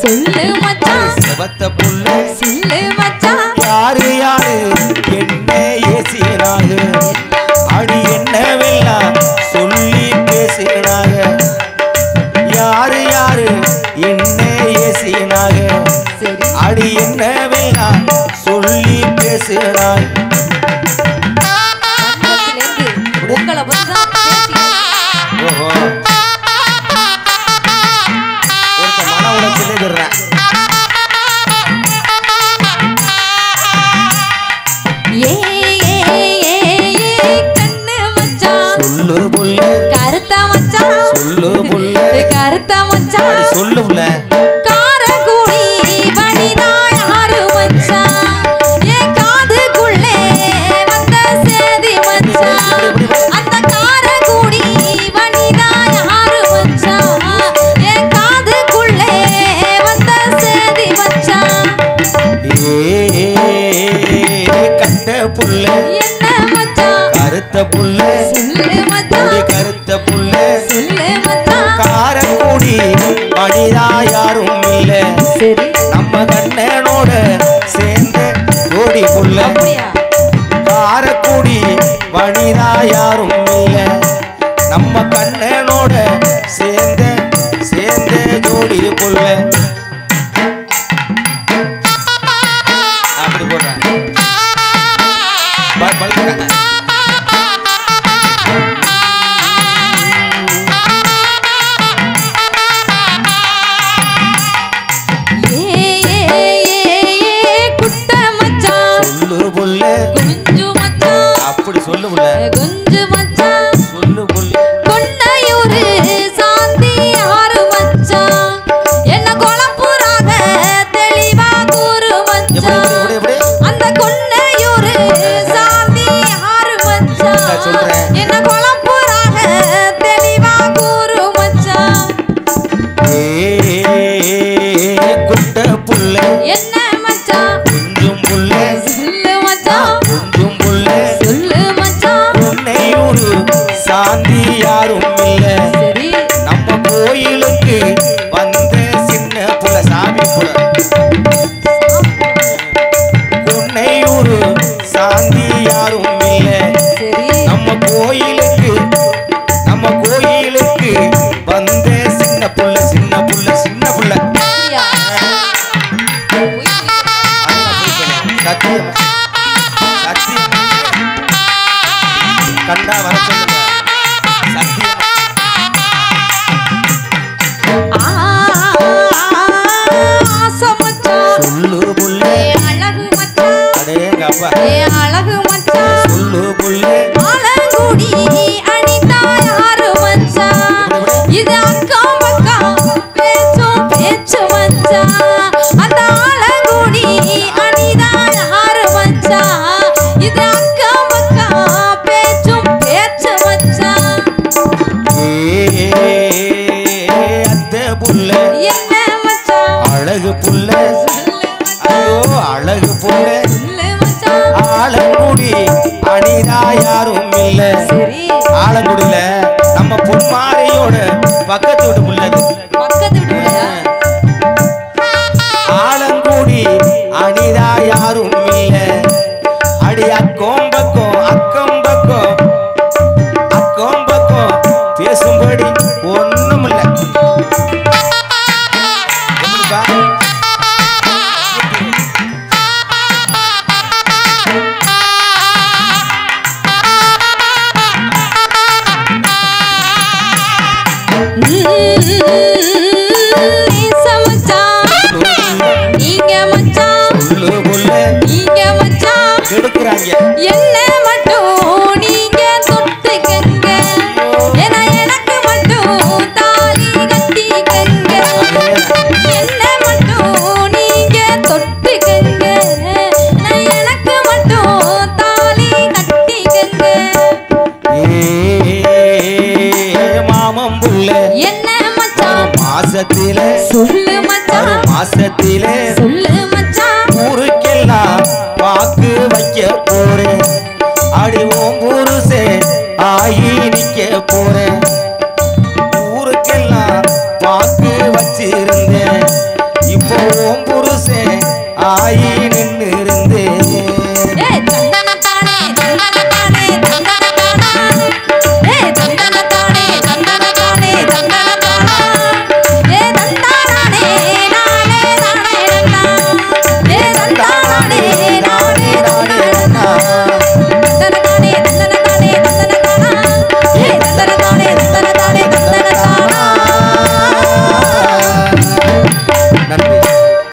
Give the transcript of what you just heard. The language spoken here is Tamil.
சொல்லு மச்சான் செவத்த புள்ள சொல்லு மச்சான் யாரு யாரு என்ன ஏசினாங்க அடி என்னவெல்லாம் சொல்லி பேசினாங்க யாரு யாரு என்ன ஏசினாங்க சரி அடி என்னவெல்லாம் சொல்லி பேசினாங்க ஆரம்பத்திலேருந்து உங்களை பத்தி தான் பேசிக்கிட்டு ஓஹோ ஒருத்த மன உளைச்சலே விடுறேன் ஏ ஏ ஏ ஏ கண்ணு மச்சான் சொல்லு புள்ள கருத்த மச்சான் சொல்லு புள்ள கருத்த மச்சான் அடி சொல்லு புள்ள காரக்குடி வனிதா யாரு மச்சான் என் காதுக்குள்ளே வந்த சேதி மச்சான் அந்த காரக்குடி வனிதா யாரு மச்சான் என் காதுக்குள்ளே வந்த சேதி மச்சான் ஏ கட்ட புள்ள என்ன மச்சான் கருத்த புள்ள சொல்லு அடி மச்சான் கருத்த புள்ள சொல்லு மச்சான் காரக்குடி மனிதா யாரும் இல்ல சரி நம்ம கண்ணனோட சேர்ந்த ஜோடி புள்ள அப்படியா காரக்குடி வனிதா யாரும் இல்ல நம்ம கண்ணனோட சேர்ந்த சேர்ந்த ஜோடி புள்ள அப்படி போடுறேன் ப- பல்லுங்க. ஏ ஏ ஏ ஏ குட்ட மச்சான் சொல்லு புள்ள குஞ்சு மச்சான் அப்படி சொல்லு புள்ள குஞ்சு மச்சான் சொல்லு புள்ள கொண்டையூரு சாந்தி ஆறு மச்சான் என்ன குழப்புறாக தெளிவா கூறு எப்படி மச்சான் எப்படி எப்படி அந்த கொண்டையூரு சாந்தி ஆறு மச்சான் நான் சொல்றேன். என்ன குழப்புறாக தெளிவா கூறு மச்சான் ஏ குட்ட புள்ள என்ன மச்சான் கொஞ்சம் புள்ள சொல்லு மச்சான் கொஞ்சம் புள்ள சொல்லு மச்சான் உன்னையூரு சாந்தி யாரும் இல்ல சரி நம்ம கோயிலுக்கு வந்த சின்ன புள்ள சாமி புள்ள உன்னையூரு சாந்தி யாரும் இல்ல சரி நம்ம கோயிலுக்கு நம்ம கோயிலுக்கு வந்த சின்ன புள்ள சின்ன புள்ள சின்ன புள்ள அப்படியா? போயிட்டு சத்தியம் சத்தியம் கண்டா வர சொல்லுங்க சத்தியம் ஆ, ஆசை மச்சான். சொல்லு புள்ள ஏ அழகு மச்சான். அடேங்க அப்பா ஏ அழகு மச்சான். சொல்லு புள்ள ஆலங்குடி அனிதா யாரு மச்சான்? இது அக்கம் பக்கம் பேச்சும் பேச்சு மச்சான். அந்த ஆலங்குடி அனிதா யாரு மச்சான்? இது அக்கம் பக்கம் பேச்சும் பேச்சு மச்சான். ஏ அத்தை புள்ள என்ன மச்சான் அழகு புள்ள சொல்லு மச்சான் ஐயோ அழகு புள்ள சொல்லு மச்சான் ஆலங்குடி அணிதா யாரும் இல்ல சரி ஆலங்குடியில நம்ம பொன்மாரையோட பக்கத்து வீட்டு புள்ளது பக்கத்து வீட்டுலயா ஆலங்குடி அணிதா யாரும் இல்ல அடி அக்கம் பக்கம் அக்கம் பக்கம் அக்கம் பக்கம் பேசும்படி ஒண்ணும் இல்ல எப்படிப்பா? நீச மச்சான் நீங்க மச்சான் சொல்லு புள்ள நீங்க மச்சான் கெடுக்குறாங்க என்ன மட்டும் நீங்க தொட்டுக்கங்க ஏன்னா எனக்கு மட்டும் தாலி கட்டிக்கங்க என்ன மட்டும் நீங்க தொட்டுக்கங்க நான் எனக்கு மட்டும் தாலி கட்டிக்கங்க ஏ மாமம் புள்ள என்ன மச்சான் மாசத்தில சொல்லு மச்சான் மாசத்தில சொல்லு மச்சான் ஊருக்கெல்லாம் வாக்கு வைக்க போறேன் அடி உன் புருஷே ஆகி நிக்க போறேன் ஊருக்கெல்லாம் வாக்கு வச்சிருந்தேன் இப்ப தாயி